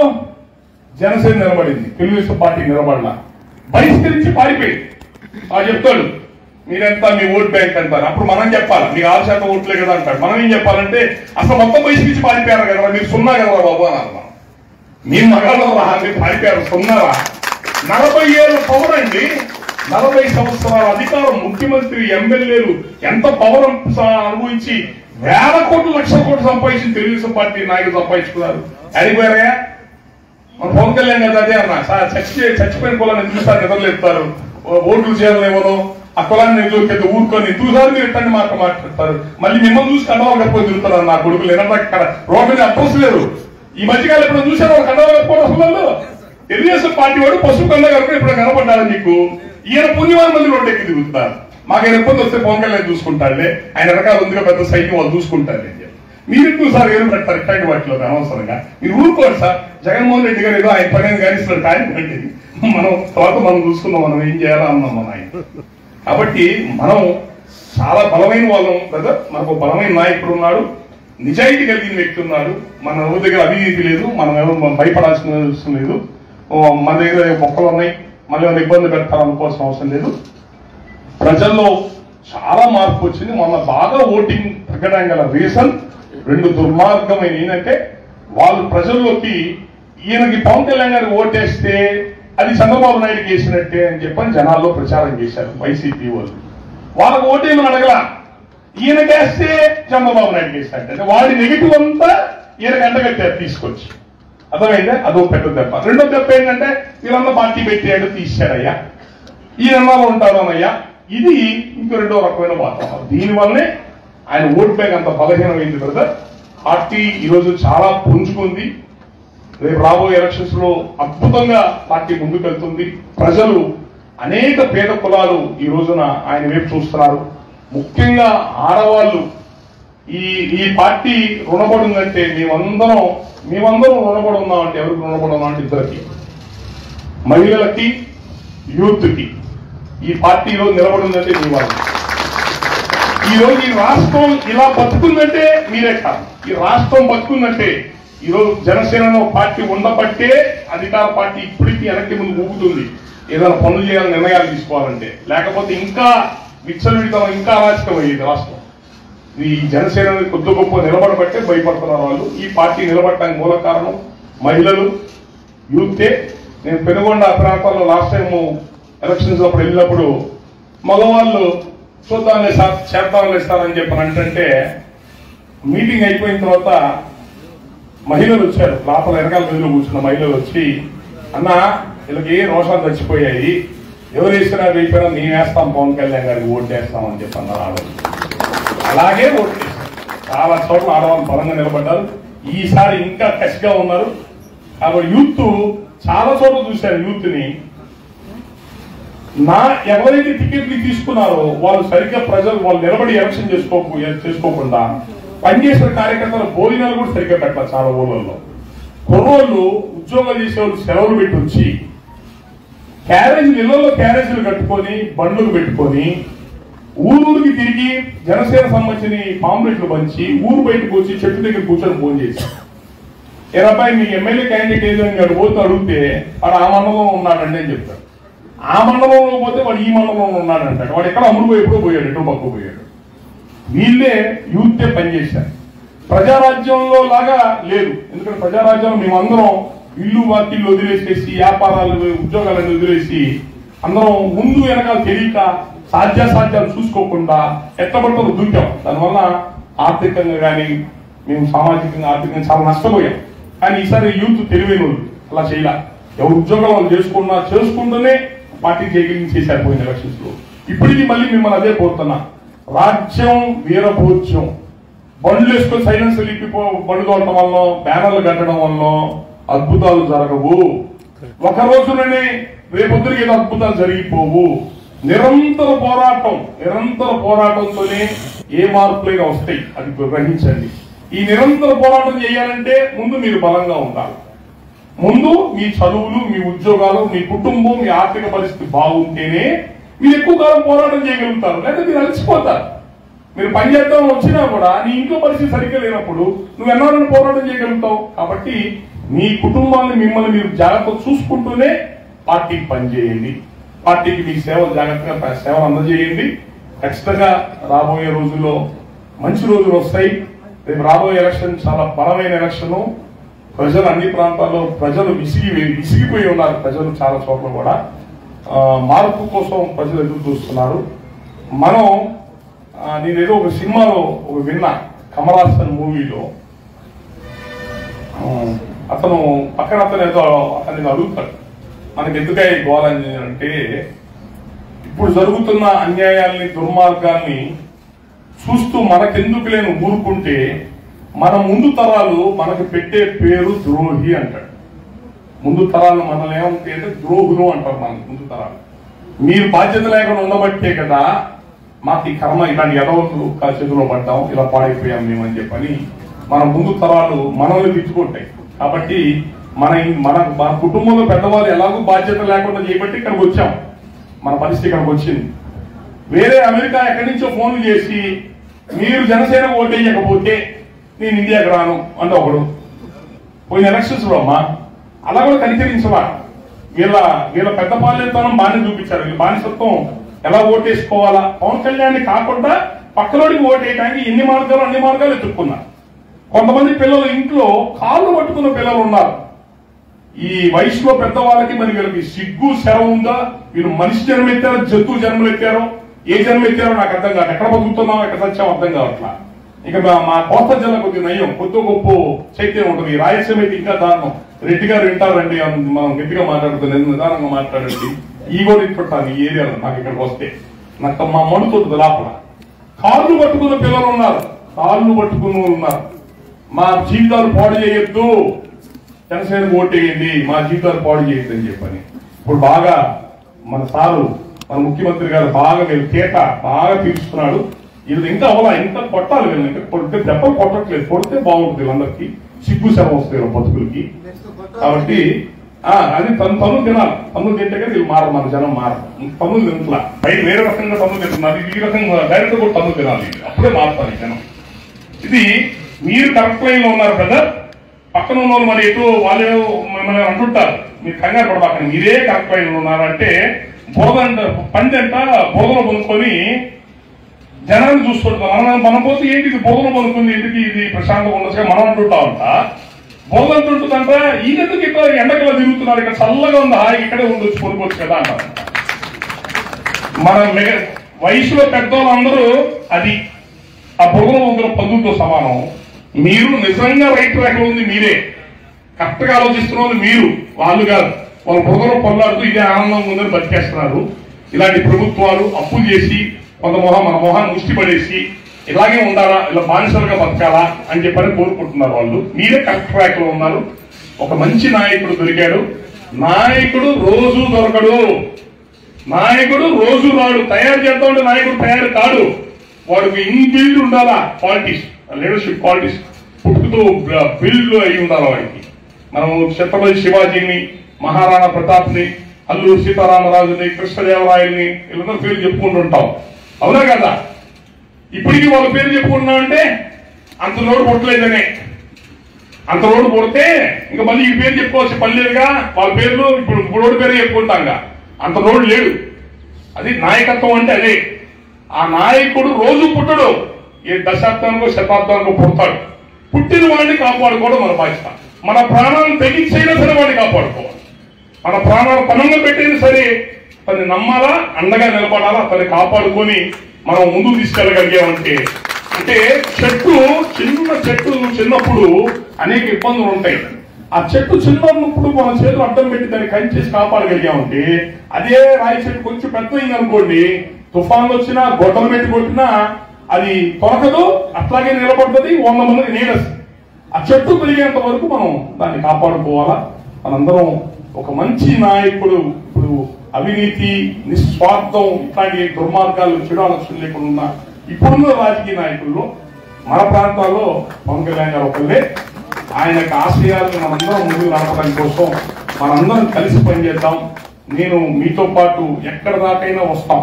జనసేన నిలబడింది తెలుగుదేశం పార్టీ నిలబడలా బహిష్కరించి పారిపోయింది ఆ చెప్తాడు మీరెంత మీ ఓట్ బ్యాంక్ అంటారు అప్పుడు మనం చెప్పాలి మీకు ఆరు శాతం ఓట్లే కదా అంటాడు మనం ఏం చెప్పాలంటే అసలు మొత్తం బహిష్కరించి పారిపోయారు కదా మీరు సున్నా కదా బాబు అని అన్నాం మీ మగాళ్ళ రా మీరు పారిపోయారు సున్నారా నలభై ఏళ్ళ పవర్ అండి నలభై సంవత్సరాల అధికారం ముఖ్యమంత్రి ఎమ్మెల్యేలు ఎంత పవర్ అనుభవించి వేల కోట్లు లక్షల కోట్లు సంపాదించి తెలుగుదేశం పార్టీ నాయకులు సంపాదించుకున్నారు అడిగిపోయారా మన పవన్ కళ్యాణ్ గారు అదే అన్న సార్ చచ్చి చచ్చిపోయిన కులాన్ని ఎందుకు సార్ నిద్రలేస్తారు ఓట్లు చేయాలనేమో ఆ కులాన్ని ఎదురుకెళ్ళి ఊరుకొని ఎందుకు సార్ మీరు ఎట్టండి మాట మాట్లాడతారు మళ్ళీ మిమ్మల్ని చూసి కండవాలు కప్పుకొని తిరుగుతారు నా కొడుకులు ఏమన్నా అక్కడ రోడ్డు మీద అడ్రస్ లేదు ఈ మధ్యకాలం ఎప్పుడు చూసారు ఒక కండవాలు కప్పుకోవడం అసలు వాళ్ళు? తెలుగుదేశం పార్టీ వాడు పసుపు కండ కనుక ఇప్పుడు కనపడ్డారు మీకు ఈయన పుణ్యవాన్ మంది రోడ్డు ఎక్కి తిరుగుతారు మాకు ఆయన ఇబ్బంది వస్తే పవన్ కళ్యాణ్ చూసుకుంటాడులే ఆయన రకాల ఉందిగా పెద్ద సైన్యం వాళ్ళు చూసుకుంటారు అని చెప్పి మీరు ఎందుకు సార్ ఏం పెడతారు ఇట్లాంటి వాటిలో అనవసరంగా మీరు ఊరుకోండి సార్ జగన్మోహన్ రెడ్డి గారు ఏదో ఆయన పని కానిస్తున్నాడు కానీ మనం తర్వాత మనం చూసుకుందాం మనం ఏం చేయాలా అన్నాం మన ఆయన కాబట్టి మనం చాలా బలమైన వాళ్ళం కదా మనకు బలమైన నాయకుడు ఉన్నాడు నిజాయితీ కలిగిన వ్యక్తి ఉన్నాడు మన ఎవరి దగ్గర అవినీతి లేదు మనం ఎవరు భయపడాల్సిన అవసరం లేదు ఓ, మన దగ్గర మొక్కలు ఉన్నాయి మళ్ళీ ఏమైనా ఇబ్బంది పెట్టాలనుకోవాల్సిన అవసరం లేదు ప్రజల్లో చాలా మార్పు వచ్చింది మొన్న బాగా ఓటింగ్ తగ్గడానికి గల రీజన్ రెండు దుర్మార్గమైన ఏంటంటే వాళ్ళు ప్రజల్లోకి ఈయనకి పవన్ కళ్యాణ్ గారికి ఓటేస్తే అది చంద్రబాబు నాయుడుకి వేసినట్టే అని చెప్పని జనాల్లో ప్రచారం చేశారు వైసీపీ వాళ్ళు వాళ్ళకు ఓటేమని అడగల ఈయనకేస్తే చంద్రబాబు నాయుడుకి వేసినట్టే అంటే వాడి నెగిటివ్ అంతా ఈయనకి అంటగట్టారు తీసుకొచ్చి అర్థమైందా అదో పెద్ద దెబ్బ రెండో దెబ్బ ఏంటంటే వీళ్ళంతా పార్టీ పెట్టాడు తీశారయ్యా ఈ నిర్మాణం ఉంటాడోనయ్యా ఇది ఇంకో రెండో రకమైన వాతావరణం దీనివల్లనే ఆయన ఓట్ బ్యాంక్ అంత బలహీనమైంది బ్రదర్ పార్టీ ఈరోజు చాలా పుంజుకుంది రేపు రాబోయే ఎలక్షన్స్ లో అద్భుతంగా పార్టీ ముందుకెళ్తుంది ప్రజలు అనేక పేద కులాలు ఈ రోజున ఆయన వైపు చూస్తున్నారు ముఖ్యంగా ఆడవాళ్ళు ఈ ఈ పార్టీ రుణపడి ఉందంటే మేమందరం మేమందరం రుణపడి ఉన్నామంటే ఎవరికి రుణపడి ఉన్నామంటే ఇద్దరికి మహిళలకి యూత్కి ఈ పార్టీలో నిలబడిందంటే మీ వాళ్ళు ఈ రోజు ఈ రాష్ట్రం ఇలా బతుకుందంటే మీరే కాదు ఈ రాష్ట్రం బతుకుందంటే ఈ రోజు జనసేనలో పార్టీ ఉండబట్టే అధికార పార్టీ ఇప్పటికీ వెనక్కి ముందు ఊగుతుంది ఏదైనా పనులు చేయాలని నిర్ణయాలు తీసుకోవాలంటే లేకపోతే ఇంకా విచ్చలవిడితనం ఇంకా అరాచకం అయ్యేది రాష్ట్రం ఈ జనసేన కొద్ది గొప్ప నిలబడబట్టే భయపడుతున్నారు వాళ్ళు ఈ పార్టీ నిలబడటానికి మూల కారణం మహిళలు యూతే నేను పెనుగొండ ప్రాంతాల్లో లాస్ట్ టైం ఎలక్షన్స్ అప్పుడు వెళ్ళినప్పుడు మగవాళ్ళు చూద్దాంలే సార్ చేద్దాంలే సార్ అని చెప్పని అంటే మీటింగ్ అయిపోయిన తర్వాత మహిళలు వచ్చారు లోపల వెనకాల గదిలో కూర్చున్న మహిళలు వచ్చి అన్న వీళ్ళకి ఏ రోషాలు చచ్చిపోయాయి ఎవరు వేసినా వేసినా నేను వేస్తాం పవన్ కళ్యాణ్ గారికి ఓటు వేస్తామని చెప్పి అన్నారు ఆడవాళ్ళు అలాగే ఓటు వేశారు చాలా చోట్ల ఆడవాళ్ళు బలంగా నిలబడ్డారు ఈసారి ఇంకా కసిగా ఉన్నారు కాబట్టి యూత్ చాలా చోట్ల చూశారు యూత్ ని నా ఎవరైతే టికెట్లు తీసుకున్నారో వాళ్ళు సరిగ్గా ప్రజలు వాళ్ళు నిలబడి ఎలక్షన్ చేసుకోకు చేసుకోకుండా పనిచేసిన కార్యకర్తల భోజనాలు కూడా సరిగ్గా పెట్టాలి చాలా ఊళ్ళల్లో కుర్రోళ్ళు ఉద్యోగాలు చేసేవాళ్ళు సెలవులు పెట్టి వచ్చి క్యారేజ్ ఇళ్లలో క్యారేజీలు కట్టుకొని బండ్లు పెట్టుకొని ఊరూరికి తిరిగి జనసేన సంబంధించిన ఈ పాంప్లెట్లు పంచి ఊరు బయటకు వచ్చి చెట్టు దగ్గర కూర్చొని ఫోన్ చేసి ఏ అబ్బాయి మీ ఎమ్మెల్యే క్యాండిడేట్ ఏదో గారు పోతే అడిగితే వాడు ఆ మండలంలో ఉన్నాడండి అని చెప్తాడు ఆ మండలంలో పోతే వాడు ఈ మండలంలో ఉన్నాడంటాడు వాడు ఎక్కడ అమ్ముడు పోయి ఎప్పుడో పోయాడు ఎటో పక్క పోయాడు వీళ్ళే యూతే పనిచేశారు ప్రజారాజ్యంలో లాగా లేదు ఎందుకంటే ప్రజారాజ్యంలో మేమందరం ఇల్లు వాకిళ్ళు వదిలేసేసి వ్యాపారాలు ఉద్యోగాలను వదిలేసి అందరం ముందు వెనకాల తెలియక సాధ్యాసాధ్యాలు చూసుకోకుండా ఎట్టబడతారు దూకాం దానివల్ల ఆర్థికంగా కానీ మేము సామాజికంగా ఆర్థికంగా చాలా నష్టపోయాం కానీ ఈసారి యూత్ తెలివైన వాళ్ళు అలా చేయాల ఎవరు ఉద్యోగాలు వాళ్ళు చేసుకున్నా చేసుకుంటూనే పార్టీ చేయగలిగి చేశారు పోయిన ఎలక్షన్స్ లో ఇప్పటికీ మళ్ళీ మిమ్మల్ని అదే కోరుతున్నా రాజ్యం వీరభోజ్యం బండ్లు వేసుకొని సైలెన్స్ లిప్పిపో బండ్లు తోడటం వల్ల బ్యానర్లు కట్టడం వల్ల అద్భుతాలు జరగవు ఒక రోజుననే రేపొద్దురికి ఏదో అద్భుతాలు జరిగిపోవు నిరంతర పోరాటం నిరంతర పోరాటంతోనే ఏ మార్పులైనా వస్తాయి అది గ్రహించండి ఈ నిరంతర పోరాటం చేయాలంటే ముందు మీరు బలంగా ఉండాలి ముందు మీ చదువులు మీ ఉద్యోగాలు మీ కుటుంబం మీ ఆర్థిక పరిస్థితి బాగుంటేనే మీరు ఎక్కువ కాలం పోరాటం చేయగలుగుతారు లేదా మీరు అలసిపోతారు మీరు పని చేద్దాం వచ్చినా కూడా నీ ఇంట్లో పరిస్థితి సరిగ్గా లేనప్పుడు నువ్వు ఎన్నాళ్ళని పోరాటం చేయగలుగుతావు కాబట్టి మీ కుటుంబాన్ని మిమ్మల్ని మీరు జాగ్రత్త చూసుకుంటూనే పార్టీకి పనిచేయండి పార్టీకి మీ సేవలు జాగ్రత్తగా సేవలు అందజేయండి ఖచ్చితంగా రాబోయే రోజుల్లో మంచి రోజులు వస్తాయి రేపు రాబోయే ఎలక్షన్ చాలా బలమైన ఎలక్షన్ ప్రజలు అన్ని ప్రాంతాల్లో ప్రజలు విసిగి విసిగిపోయి ఉన్నారు ప్రజలు చాలా చోట్ల కూడా ఆ, మార్పు కోసం ప్రజలు ఎదురు చూస్తున్నారు మనం ఆ, నేను ఏదో ఒక సినిమాలో ఒక విన్నా కమలాసన్ మూవీలో ఆ, అతను పక్కన అతను ఏదో అతన్ని అడుగుతాడు మనకి ఎందుకై గోలని అంటే ఇప్పుడు జరుగుతున్న అన్యాయాల్ని దుర్మార్గాల్ని చూస్తూ మనకెందుకు లేని ఊరుకుంటే మన ముందు తరాలు మనకు పెట్టే పేరు ద్రోహి అంటాడు ముందు తరాలు మనల్ని ఏమంటే అంటే ద్రోహులు అంటారు మన ముందు తరాలు మీరు బాధ్యత లేకుండా ఉండబట్టే కదా మాకు ఈ కర్మ ఇలాంటి ఎదవలు చేతిలో పడ్డాం ఇలా పాడైపోయాం మేము అని చెప్పని మన ముందు తరాలు మనల్ని తిట్టుకుంటాయి కాబట్టి మన మన మన కుటుంబంలో పెద్దవాళ్ళు ఎలాగో బాధ్యత లేకుండా చేయబట్టి ఇక్కడికి వచ్చాం మన పరిస్థితి ఇక్కడికి వచ్చింది వేరే అమెరికా ఎక్కడి నుంచో ఫోన్లు చేసి మీరు జనసేన ఓటేయకపోతే నేను ఇండియాకి రాను అంటే ఒకడు పోయిన ఎలక్షన్స్ లో అమ్మా అలా కూడా కనికరించవా వీళ్ళ వీళ్ళ పెద్ద పాలెత్తనం బాగానే చూపించారు వీళ్ళ బానిసత్వం ఎలా ఓటేసుకోవాలా పవన్ కళ్యాణ్ కాకుండా పక్కలోడికి ఓటేయడానికి ఎన్ని మార్గాలు అన్ని మార్గాలు ఎత్తుక్కున్నారు కొంతమంది పిల్లలు ఇంట్లో కాళ్ళు పట్టుకున్న పిల్లలు ఉన్నారు ఈ వయసులో పెద్దవాళ్ళకి మరి వీళ్ళకి సిగ్గు శరం ఉందా వీళ్ళు మనిషి జన్మ ఎత్తారో జంతువు జన్మలు ఎత్తారో ఏ జన్మ ఎత్తారో నాకు అర్థం కాదు ఎక్కడ బతుకుతున్నాం ఎక్కడ సత్యం అర్థం కావట్లా ఇక మా- మా కోస్తా జిల్లా కొద్దిగా నయ్యం కొద్ది గొప్ప చైత్యం ఉంటుంది ఈ రాయలసీమ అయితే ఇంకా దారుణం రెడ్డి గారు వింటారండి అని మనం గట్టిగా మాట్లాడుతున్నాం నిదానంగా మాట్లాడండి ఈ కూడా ఇట్టుకుంటాను ఈ ఏరియాలో నాకు ఇక్కడికి వస్తే నాకు మా మడుతుంది లోపల కాళ్ళు పట్టుకున్న పిల్లలు ఉన్నారు కాళ్ళు పట్టుకున్న వాళ్ళు ఉన్నారు మా జీవితాలు పాడు చేయొద్దు జనసేన ఓటేయండి మా జీవితాలు పాడు చేయొద్దు అని చెప్పని ఇప్పుడు బాగా మన సారు మన ముఖ్యమంత్రి గారు బాగా వీళ్ళు కేక బాగా తీర్చుకున్నాడు వీళ్ళు ఇంకా అవలా ఇంకా కొట్టాలి వీళ్ళు ఇంకా కొడితే దెబ్బలు కొట్టట్లేదు కొడితే బాగుంటుంది వీళ్ళందరికీ సిగ్గు శరం వస్తుంది వీళ్ళ బతుకులకి కాబట్టి ఆ అది తను తను తినాలి తను తింటే కానీ వీళ్ళు మారరు మన జనం మారరు తను తింటలా బయట వేరే రకంగా తను తింటున్నారు ఇది ఈ రకంగా డైరెక్ట్ కూడా తను తినాలి అప్పుడే మారుతారు ఈ జనం ఇది మీరు కరెక్ట్ లైన్ లో ఉన్నారు బ్రదర్ పక్కన ఉన్న వాళ్ళు మరి ఎటు వాళ్ళు మిమ్మల్ని అంటుంటారు మీరు కంగారు పడబాకండి మీరే కరెక్ట్ లైన్ లో ఉన్నారంటే బురద అంట పంది అంట బురదలో కొనుక్కొని జనాన్ని చూస్తుంటాం మనం మనం పోతే ఏంటి ఇది బురదలో కొనుక్కుంది ఎందుకు ఇది ప్రశాంతంగా ఉండొచ్చు మనం అంటుంటా ఉంట బురద అంటుంటుందంట ఈయనెందుకు ఇక్కడ ఎండకలా తిరుగుతున్నారు ఇక్కడ చల్లగా ఉంది హాయి ఇక్కడే ఉండొచ్చు కొనుక్కోవచ్చు కదా అంటారు మన మిగ- వయసులో పెద్దోళ్ళందరూ అది ఆ బురదలో ఉందిన పందులతో సమానం మీరు నిజంగా రైట్ ట్రాక్ ఉంది మీరే కరెక్ట్ గా ఆలోచిస్తున్న వాళ్ళు మీరు వాళ్ళు కాదు వాళ్ళ బురదలో పొల్లాడుతూ ఇదే ఆనందంగా ఉందని బతికేస్తున్నారు ఇలాంటి ప్రభుత్వాలు అప్పులు చేసి కొంత మొహం మన మొహాన్ని ముష్టి పడేసి ఇలాగే ఉండాలా ఇలా బానిసలుగా బతకాలా అని చెప్పని కోరుకుంటున్నారు వాళ్ళు మీరే కరెక్ట్ ట్రాక్ లో ఉన్నారు ఒక మంచి నాయకుడు దొరికాడు నాయకుడు రోజు దొరకడు నాయకుడు రోజు రాడు తయారు చేద్దామంటే నాయకుడు తయారు కాడు వాడికి ఇన్బిల్డ్ ఉండాలా క్వాలిటీస్ లీడర్షిప్ క్వాలిటీస్ పుట్టుకతో బిల్డ్ అయి ఉండాలి వాడికి మనం ఛత్రపతి శివాజీని మహారాణా ప్రతాప్ని అల్లూరు సీతారామరాజుని కృష్ణదేవరాయల్ని వీళ్ళందరూ పేర్లు చెప్పుకుంటుంటాం అవునా కదా ఇప్పటికీ వాళ్ళ పేరు చెప్పుకుంటున్నామంటే అంత నోరు పుట్టలేదనే అంత రోడ్డు పుడితే ఇంకా మళ్ళీ ఈ పేరు చెప్పుకోవాల్సి పని లేదుగా వాళ్ళ పేర్లు ఇప్పుడు ఇప్పుడు రోడ్డు పేరు చెప్పుకుంటాంగా అంత రోడ్డు లేడు అది నాయకత్వం అంటే అదే ఆ నాయకుడు రోజు పుట్టడు ఏ దశాబ్దానికో శతాబ్దానికో పుడతాడు పుట్టిన వాడిని కాపాడుకోవడం మన బాధ్యత మన ప్రాణాలను తెగించైనా సరే వాడిని కాపాడుకోవాలి మన ప్రాణాలు పనంగా పెట్టైనా సరే అతన్ని నమ్మాలా అండగా నిలబడాలా అతన్ని కాపాడుకొని మనం ముందుకు తీసుకెళ్ళగలిగామంటే అంటే చెట్టు చిన్న చెట్టు చిన్నప్పుడు అనేక ఇబ్బందులు ఉంటాయి ఆ చెట్టు చిన్నప్పుడు మన చేతులు అడ్డం పెట్టి దాన్ని కంచేసి కాపాడగలిగామంటే అదే రాయి చెట్టు కొంచెం పెద్దయింది అనుకోండి తుఫాన్లు వచ్చినా గొడ్డలు పెట్టి కొట్టినా అది తొలగదు అట్లాగే నిలబడుతుంది వంద మందికి నీడస్తుంది ఆ చెట్టు పెరిగేంత వరకు మనం దాన్ని కాపాడుకోవాలా మనందరం ఒక మంచి నాయకుడు ఇప్పుడు అవినీతి నిస్వార్థం ఇట్లాంటి దుర్మార్గాలు చెడు ఆలోచనలు లేకుండా ఉన్న ఇప్పుడున్న రాజకీయ నాయకుల్లో మన ప్రాంతాల్లో పవన్ కళ్యాణ్ గారు ఒకళ్ళే ఆయన యొక్క ఆశయాలను మనందరం ముందుకు నడపడం కోసం మనందరం కలిసి పనిచేద్దాం నేను మీతో పాటు ఎక్కడ దాకైనా వస్తాం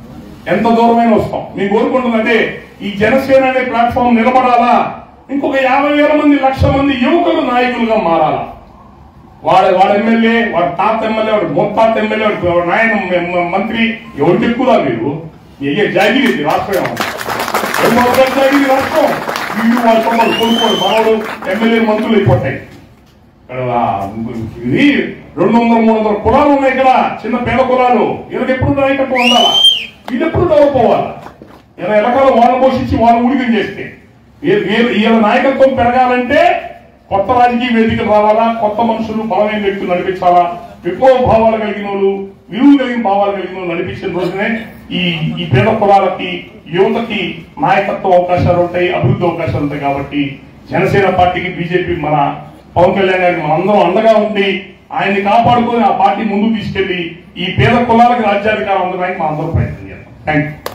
ఎంత దూరమైనా వస్తాం మేము కోరుకుంటున్నదే ఈ జనసేన అనే ప్లాట్ఫామ్ నిలబడాలా ఇంకొక యాభై వేల మంది లక్ష మంది యువకులు నాయకులుగా మారాలా వాడు వాడు ఎమ్మెల్యే వాడు తాత ఎమ్మెల్యే వాడు ముత్తాత ఎమ్మెల్యే వాడు వాడు నాయన మ- మ- మంత్రి ఎవరికి ఎక్కువ మీరు మీ అయ్యే జాగిరి ఇది రాష్ట్రం ఏమన్నా? ఏం మొదలు జాగిరి రాష్ట్రం వీళ్ళు వాళ్ళ తమ్ముడు కొనుక్కోడు మనోడు ఎమ్మెల్యే మంత్రులు అయిపోతాయి ఇక్కడ ఆ ఇది రెండు వందల మూడు వందల కులాలు ఉన్నాయి ఇక్కడ చిన్న పేద కులాలు వీళ్ళకి ఎప్పుడు నాయకత్వం ఉండాలా వీళ్ళు ఎప్పుడు డెవలప్ అవ్వాలా ఇలా ఎలకాలం వాళ్ళని పోషించి వాళ్ళని ఉడికం చేస్తే వీళ్ళ వీళ్ళ- వీళ్ళ నాయకత్వం పెరగాలంటే కొత్త రాజకీయ వేదికలు రావాలా కొత్త మనుషులు బలమైన వ్యక్తులు నడిపించాలా విప్లవ భావాలు కలిగిన వాళ్ళు విలువ కలిగిన భావాలు కలిగిన వాళ్ళు నడిపించిన రోజునే ఈ ఈ పేద కులాలకి యువతకి నాయకత్వ అవకాశాలు ఉంటాయి అభివృద్ధి అవకాశాలు ఉంటాయి కాబట్టి జనసేన పార్టీకి బీజేపీ మన పవన్ కళ్యాణ్ గారికి మనందరం అండగా ఉండి ఆయన్ని కాపాడుకొని ఆ పార్టీ ముందుకు తీసుకెళ్లి ఈ పేద కులాలకు రాజ్యాధికారం అందడానికి మనం అందరూ ప్రయత్నం చేద్దాం థ్యాంక్ యూ